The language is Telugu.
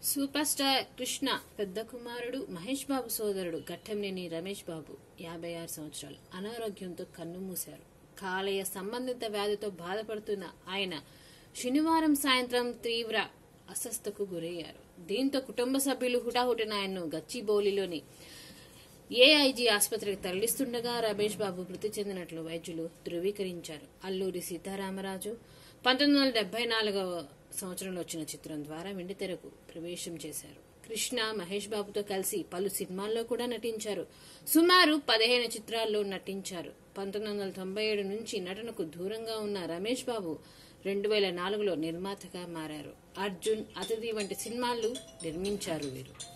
సూపర్ స్టార్ కృష్ణ పెద్ద కుమారుడు మహేష్ బాబు సోదరుడు ఘట్టంనేని రమేష్ బాబు యాభై ఆరు సంవత్సరాలు అనారోగ్యంతో కన్నుమూశారు కాలేయ సంబంధిత వ్యాధితో బాధపడుతున్న ఆయన శనివారం సాయంత్రం తీవ్ర అస్వస్థకు గురయ్యారు దీంతో కుటుంబ సభ్యులు హుటాహుటిన ఆయన్ను గచ్చిబౌలిలోని ఏఐజీ ఆసుపత్రికి తరలిస్తుండగా రమేష్ బాబు మృతి చెందినట్లు వైద్యులు ధృవీకరించారు అల్లూరి సీతారామరాజు పంతొమ్మిది వందల డెబ్బై నాలుగవ సంవత్సరంలో వచ్చిన చిత్రం ద్వారా వెండితెరకు ప్రవేశం చేశారు కృష్ణ మహేష్ బాబుతో కలిసి పలు సినిమాల్లో కూడా నటించారు సుమారు పదిహేను చిత్రాల్లో నటించారు పంతొమ్మిది వందల తొంభై ఏడు నుంచి నటనకు దూరంగా ఉన్న రమేష్ బాబు రెండు వేల నాలుగులో నిర్మాతగా మారారు అర్జున్ అతిథి వంటి సినిమాలు నిర్మించారు వీరు